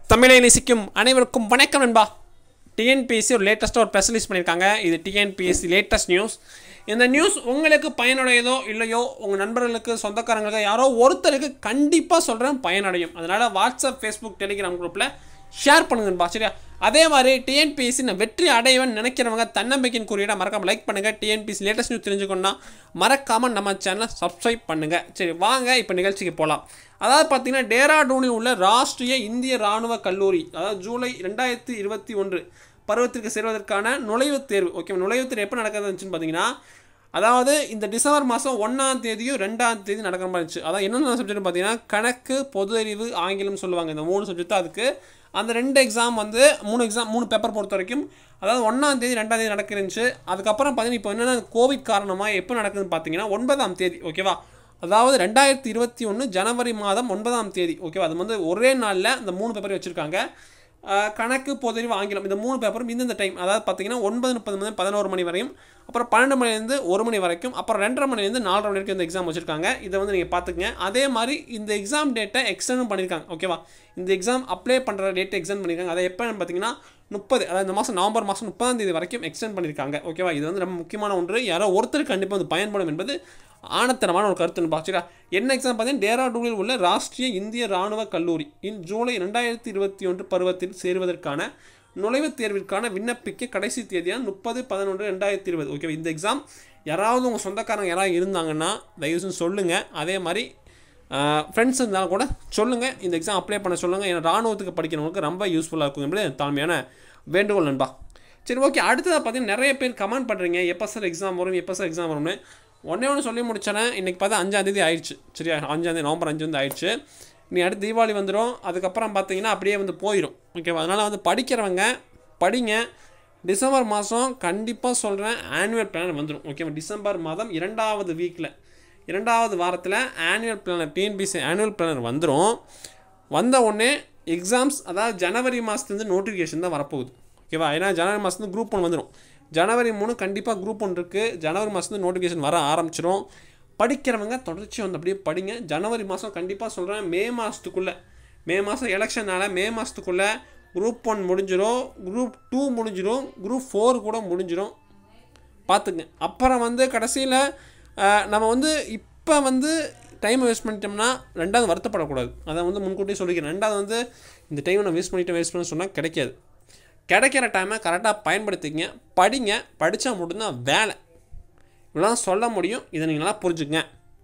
தமிழை நேசிக்கும் அனைவருக்கும் வணக்கம் நண்பா டிஎன்பிஎஸ்சி ஒரு லேட்டஸ்ட்டாக ஒரு ப்ரெஸ் ரிலீஸ் பண்ணியிருக்காங்க இது டிஎன்பிஎஸ்சி லேட்டஸ்ட் நியூஸ் இந்த நியூஸ் உங்களுக்கு பயனுடையதோ இல்லையோ உங்கள் நண்பர்களுக்கு சொந்தக்காரங்களுக்கு யாரோ ஒருத்தருக்கு கண்டிப்பாக சொல்கிறேன் பயனடையும் அதனால் வாட்ஸ்அப் ஃபேஸ்புக் டெலிகிராம் குரூப்பில் ஷேர் பண்ணுங்க நண்பா சரியா அதே மாதிரி டிஎன்பிஎஸ்சி நான் வெற்றி அடைவன் நினைக்கிறவங்க தன்னம்பிக்கையின் குறியீடை மறக்காம லைக் பண்ணுங்கள் டிஎன்பிஎஸ்சி லேட்டஸ்ட் நியூஸ் தெரிஞ்சுக்கணும்னா மறக்காமல் நம்ம சேனலை சப்ஸ்கிரைப் பண்ணுங்கள் சரி வாங்க இப்போ நிகழ்ச்சிக்கு போகலாம் அதாவது பார்த்தீங்கன்னா டேராடூனில் உள்ள ராஷ்ட்ரிய இந்திய ராணுவ கல்லூரி அதாவது ஜூலை ரெண்டாயிரத்தி இருபத்தி ஒன்று பருவத்திற்கு சேர்வதற்கான நுழைவுத் தேர்வு ஓகே நுழைவுத் தேர்வு எப்போ நடக்குதுன்னு பார்த்தீங்கன்னா அதாவது இந்த டிசம்பர் மாதம் ஒன்றாம் தேதியும் ரெண்டாம் தேதி நடக்கிற மாதிரி இருந்துச்சு அதாவது என்னென்ன சப்ஜெக்ட் பார்த்தீங்கன்னா கணக்கு பொது அறிவு ஆங்கிலம் சொல்லுவாங்க இந்த மூணு சப்ஜெக்ட் அதுக்கு அந்த ரெண்டு எக்ஸாம் வந்து மூணு எக்ஸாம் மூணு பேப்பர் பொறுத்த வரைக்கும் அதாவது ஒன்றாம் தேதி ரெண்டாம் தேதி நடக்கிறச்சு அதுக்கப்புறம் பார்த்தீங்கன்னா இப்போ என்னென்ன கோவிட் காரணமாக எப்போ நடக்குதுன்னு பார்த்தீங்கன்னா ஒன்பதாம் தேதி ஓகேவா அதாவது ரெண்டாயிரத்தி இருபத்தி ஒன்று ஜனவரி மாதம் ஒன்பதாம் தேதி ஓகேவா அது வந்து ஒரே நாளில் இந்த மூணு பேப்பர் வச்சுருக்காங்க ஆஹ் கணக்கு பொதுறிவு ஆங்கிலம் இந்த மூணு பேப்பரும் இந்தந்த டைம் அதாவது பார்த்தீங்கன்னா ஒன்பது முப்பது முதல் பதினோரு மணி வரையும் அப்புறம் பன்னெண்டு மணிலேருந்து ஒரு மணி வரைக்கும் அப்புறம் ரெண்டரை மணிலேருந்து நாலரை மணி வரைக்கும் இந்த எக்ஸாம் வச்சுருக்காங்க இதை வந்து நீங்கள் பார்த்துக்கங்க அதே மாதிரி இந்த எக்ஸாம் டேட்டை எக்ஸ்டெண்டும் பண்ணியிருக்காங்க ஓகேவா இந்த எக்ஸாம் அப்ளை பண்ணுற டேட்டை எக்ஸ்டெண்ட் பண்ணியிருக்காங்க அதை எப்போன்னு பார்த்தீங்கன்னா முப்பது அதாவது இந்த மாதம் நவம்பர் மாதம் முப்பதாம் தேதி வரைக்கும் எக்ஸ்டெண்ட் பண்ணியிருக்காங்க ஓகேவா இது வந்து ரொம்ப முக்கியமான ஒன்று யாரோ ஒருத்தருக்கு கண்டிப்பாக வந்து பயன்படும் என்பது ஆணத்தனமான ஒரு கருத்துன்னு பார்த்துக்கா என்ன எக்ஸாம் பார்த்தீங்கன்னா டேராடூனில் உள்ள ராஷ்ட்ரிய இந்திய ராணுவ கல்லூரி இன் ஜூலை ரெண்டாயிரத்தி இருபத்தி ஒன்று பருவத்தில் சேருவதற்கான நுழைவுத் தேர்விற்கான விண்ணப்பிக்க கடைசி தேதியான முப்பது பதினொன்று ரெண்டாயிரத்தி இருபது ஓகே இந்த எக்ஸாம் யாராவது உங்கள் சொந்தக்காரங்க யாராவது இருந்தாங்கன்னா தயவு செஞ்சு சொல்லுங்கள் அதே மாதிரி ஃப்ரெண்ட்ஸ் இருந்தாலும் கூட சொல்லுங்கள் இந்த எக்ஸாம் அப்ளை பண்ண சொல்லுங்கள் ஏன்னா ராணுவத்துக்கு படிக்கிறவங்களுக்கு ரொம்ப யூஸ்ஃபுல்லாக இருக்கும் என்பது என் தாழ்மையான வேண்டுகோள் நண்பா சரி ஓகே அடுத்ததாக பார்த்தீங்கன்னா நிறைய பேர் கமெண்ட் பண்ணுறீங்க எப்போ சார் எக்ஸாம் வரும் எப்போ சார் எக்ஸாம் வரும்னு ஒன்றே ஒன்று சொல்லி முடிச்சேனே இன்றைக்கி பார்த்தா அஞ்சாந்தேதி ஆயிடுச்சு சரியா அஞ்சாந்தேதி நவம்பர் அஞ்சு வந்து ஆயிடுச்சு நீ அடுத்து தீபாவளி வந்துடும் அதுக்கப்புறம் பார்த்தீங்கன்னா அப்படியே வந்து போயிடும் ஓகேவா அதனால் வந்து படிக்கிறவங்க படிங்க டிசம்பர் மாதம் கண்டிப்பாக சொல்கிறேன் ஆனுவல் பிளான் வந்துடும் ஓகேவா டிசம்பர் மாதம் இரண்டாவது வீக்கில் இரண்டாவது வாரத்தில் annual planner TNPSC annual planner வந்துடும் வந்த உடனே எக்ஸாம்ஸ் அதாவது ஜனவரி மாதத்துலேருந்து நோட்டிஃபிகேஷன் தான் வரப்போகுது ஓகேவா ஏன்னா ஜனவரி மாதத்துலேருந்து குரூப் ஒன் வந்துடும் ஜனவரி மூணு கண்டிப்பாக குரூப் ஒன் இருக்குது ஜனவரி மாதத்துலேருந்து நோட்டிஃபிகேஷன் வர ஆரம்பிச்சிடும் படிக்கிறவங்க தொடர்ச்சி வந்து அப்படியே படிங்க ஜனவரி மாதம் கண்டிப்பாக சொல்கிறேன் மே மாதத்துக்குள்ளே மே மாதம் எலெக்ஷனால் மே மாதத்துக்குள்ளே குரூப் ஒன் முடிஞ்சிடும் குரூப் டூ முடிஞ்சிடும் குரூப் ஃபோர் கூட முடிஞ்சிடும் பார்த்துங்க அப்புறம் வந்து கடைசியில் நம்ம வந்து இப்போ வந்து டைம் வேஸ்ட் பண்ணிட்டோம்னா ரெண்டாவது வருத்தப்படக்கூடாது அதை வந்து முன்கூட்டியே சொல்லிக்கிறேன் ரெண்டாவது வந்து இந்த டைமை நான் வேஸ்ட் பண்ணிட்டு வேஸ்ட் பண்ண சொன்னால் கிடைக்காது கிடைக்கிற டைமை கரெக்டாக பயன்படுத்திக்கங்க படிங்க படித்தா மட்டும்தான் வேலை இவ்வளோ சொல்ல முடியும் இதை நீங்கள் நல்லா புரிஞ்சுக்கங்க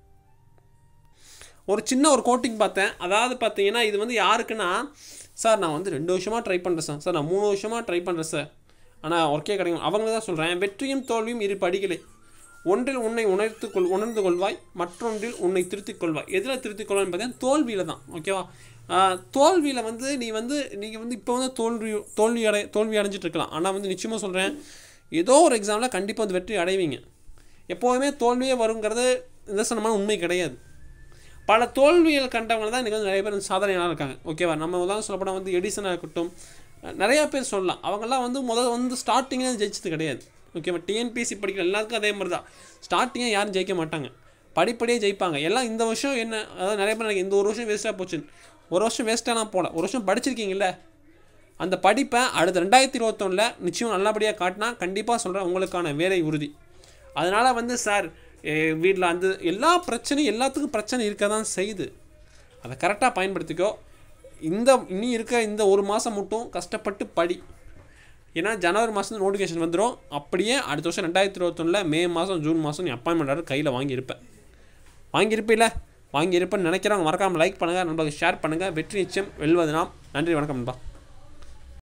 ஒரு சின்ன ஒரு கோட்டிங் பார்த்தேன் அதாவது பார்த்தீங்கன்னா இது வந்து யாருக்குன்னா சார் நான் வந்து ரெண்டு வருஷமாக ட்ரை பண்ணுறேன் சார் சார் நான் மூணு வருஷமாக ட்ரை பண்ணுறேன் சார் ஆனால் ஒர்க்கே கிடைக்கும் அவங்க தான் சொல்கிறேன் வெற்றியும் தோல்வியும் இரு படிகளே ஒன்றில் உன்னை உணர்த்து கொள் உணர்ந்து கொள்வாய் மற்றொன்றில் உன்னை திருத்திக் கொள்வாய் எதில் திருத்திக் கொள்வாய்னு பார்த்தீங்கன்னா தோல்வியில் தான் ஓகேவா தோல்வியில் வந்து நீ வந்து நீங்கள் வந்து இப்போ வந்து தோல்வி தோல்வி அடை தோல்வி அடைஞ்சிட்டு இருக்கலாம் ஆனால் வந்து நிச்சயமாக சொல்கிறேன் ஏதோ ஒரு எக்ஸாமில் கண்டிப்பாக வந்து வெற்றி அடைவீங்க எப்போதுமே தோல்வியே வருங்கிறது நிதர்சனமான உண்மை கிடையாது பல தோல்விகள் கண்டவங்க தான் இன்றைக்கி வந்து நிறைய பேர் சாதனையாக இருக்காங்க ஓகேவா நம்ம உதாரணம் சொல்லப்போனால் வந்து எடிசனாக இருக்கட்டும் நிறையா பேர் சொல்லலாம் அவங்கெல்லாம் வந்து முதல் வந்து ஸ்டார்டிங்கில் ஜெயிச்சது கிடையாது ஓகேவா டிஎன்பிஎஸ்சி படிக்கிற எல்லாத்துக்கும் அதே மாதிரி தான் ஸ்டார்டிங்கே யாரும் ஜெயிக்க மாட்டாங்க படிப்படியே ஜெயிப்பாங்க எல்லாம் இந்த வருஷம் என்ன அதாவது நிறைய பேர் எனக்கு இந்த ஒரு வருஷம் வேஸ்ட்டாக போச்சுன்னு ஒரு வருஷம் வேஸ்ட்டாலாம் போகல ஒரு வருஷம் படிச்சிருக்கீங்கல்ல அந்த படிப்பை அடுத்த ரெண்டாயிரத்தி இருபத்தொன்னில் நிச்சயம் நல்லபடியாக காட்டினா கண்டிப்பாக சொல்கிறேன் உங்களுக்கான வேலை உறுதி அதனால் வந்து சார் வீட்டில் அந்த எல்லா பிரச்சனையும் எல்லாத்துக்கும் பிரச்சனை இருக்க தான் செய்யுது அதை கரெக்டாக பயன்படுத்திக்கோ இந்த இனி இருக்க இந்த ஒரு மாதம் மட்டும் கஷ்டப்பட்டு படி ஏன்னா ஜனவரி மாதம் நோட்டிஃபிகேஷன் வந்துடும் அப்படியே அடுத்த வருஷம் ரெண்டாயிரத்தி இருபத்தொன்னில் மே மாதம் ஜூன் மாதம் நீ அப்பாயின்மெண்ட் ஆர்டர் கையில் வாங்கியிருப்பேன் வாங்கியிருப்பில்ல வாங்கியிருப்பேன்னு நினைக்கிறவங்க மறக்காமல் லைக் பண்ணுங்கள் நம்மளுக்கு ஷேர் பண்ணுங்கள் வெற்றி நிச்சயம் வெல்வது நாம் நன்றி வணக்கம் நண்பா